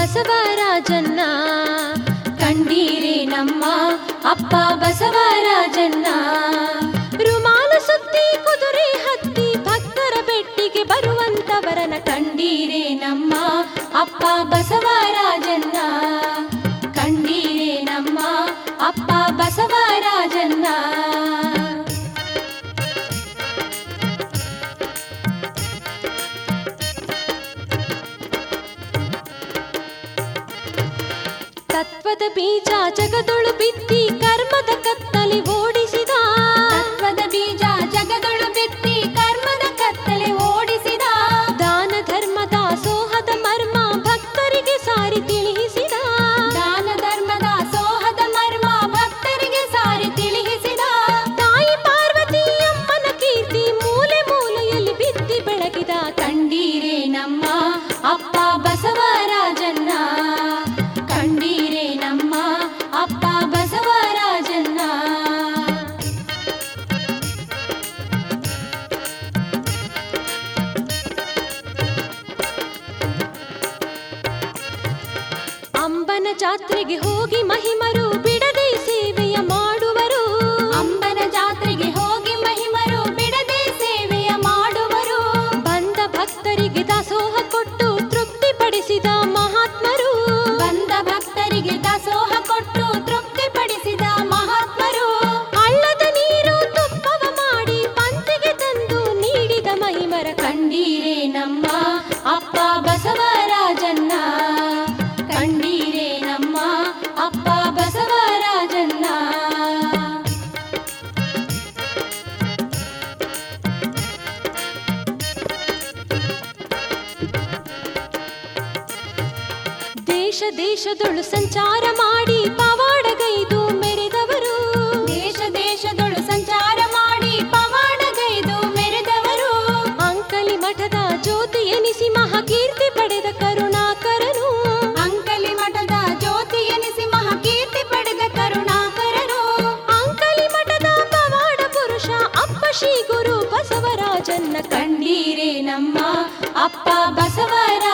ಬಸವರಾಜನ್ನ ಕಂಡೀರೆ ನಮ್ಮ ಅಪ್ಪ ಬಸವರಾಜನ್ನ ರುಮಾಲು ಸುತ್ತಿ ಕುದುರೆ ಹತ್ತಿ ಭಕ್ತರ ಬೆಟ್ಟಿಗೆ ಬರುವಂತವರನ ಕಂಡೀರೆ ನಮ್ಮ ಅಪ್ಪ ಬಸವರಾಜನ್ನ ಕಂಡೀರೆ ನಮ್ಮ ಅಪ್ಪ ಬಸವರಾಜನ್ನ ತತ್ವದ ಬೀಜ ಜಗದೊಳು ಬಿತ್ತಿ ಕರ್ಮದ ಕತ್ತಲೆ ಓಡಿಸಿದ ತತ್ವದ ಬೀಜ ಜಗದೊಳು ಬಿತ್ತಿ ಕರ್ಮದ ಕತ್ತಲೆ ಓಡಿಸಿದ ದಾನ ಧರ್ಮದ ಸೋಹದ ಮರ್ಮ ಭಕ್ತರಿಗೆ ಸಾರಿ ತಿಳಿಸಿದ ದಾನ ಧರ್ಮದ ಸೋಹದ ಮರ್ಮ ಭಕ್ತರಿಗೆ ಸಾರಿ ತಿಳಿಸಿದ ತಾಯಿ ಪಾರ್ವತಿ ಅಮ್ಮನ ಕೀರ್ತಿ ಮೂಲೆ ಮೂಲೆಯಲ್ಲಿ ಬಿತ್ತಿ ಬೆಳಗಿದ ಕಂಡೀರೆ ನಮ್ಮ ಅಪ್ಪ ಬಸವರಾಜನ್ನ ಕಂಡೀರೆ ನಮ್ಮ ಅಪ್ಪ ಬಸವರಾಜನ್ನ ಅಂಬನ ಜಾತ್ರೆಗೆ ಹೋಗಿ ಮಹಿಮರು ಬಿಡದೆ ಸೇವೆಯ ಮಾಡುವರು ಅಂಬನ ಜಾತ್ರೆಗೆ ಹೋಗಿ ಮಹಿಮರು ಬಿಡದೆ ಸೇವೆಯ ಮಾಡುವರು ಬಂದ ಭಕ್ತರಿಗೆ ದಾಸೋಹ ಕೊಟ್ಟು ತೃಪ್ತಿಪಡಿಸಿದ ಮಹಾತ್ಮರು ಬಂದ ಭಕ್ತರಿಗೆ ದಾಸೋಹ ಕೊಟ್ಟು ತೃಪ್ತಿಪಡಿಸಿದ ಮಹಾತ್ಮರು ಹಳ್ಳದ ನೀರು ತುಪ್ಪವ ಮಾಡಿ ಪಂಕ್ತಿಗೆ ತಂದು ನೀಡಿದ ಮಹಿಮರ ಕಂಡೀರೆ ನಮ್ಮ ಅಪ್ಪ ಬಸವರಾಜನ್ನ ಕಂಡೀರೆ ನಮ್ಮ ಅಪ್ಪ ಬಸವರಾಜನ್ನ ದೇಶ ದೇಶದೊಳು ಸಂಚಾರ ಮಾಡಿ ಪವಾಡಗೈದು ಮೆರೆದವರು ದೇಶ ದೇಶದೊಳು ಸಂಚಾರ ಮಾಡಿ ಪವಾಡಗೈದು ಮೆರೆದವರು ಅಂಕಲಿ ಮಠದ ಜ್ಯೋತಿ ಎನಿಸಿ ಮಹಾಕೀರ್ತಿ ಪಡೆದ ಕರುಣಾಕರನು ಅಂಕಲಿ ಮಠದ ಜ್ಯೋತಿ ಎನಿಸಿ ಮಹಾಕೀರ್ತಿ ಪಡೆದ ಕರುಣಾಕರರು ಅಂಕಲಿ ಮಠದ ಪವಾಡ ಪುರುಷ ಅಪ್ಪ ಶ್ರೀ ಗುರು ಬಸವರಾಜನ್ನ ಕಂಡೀರೆ ನಮ್ಮ ಅಪ್ಪ ಬಸವರಾಜನ್ನ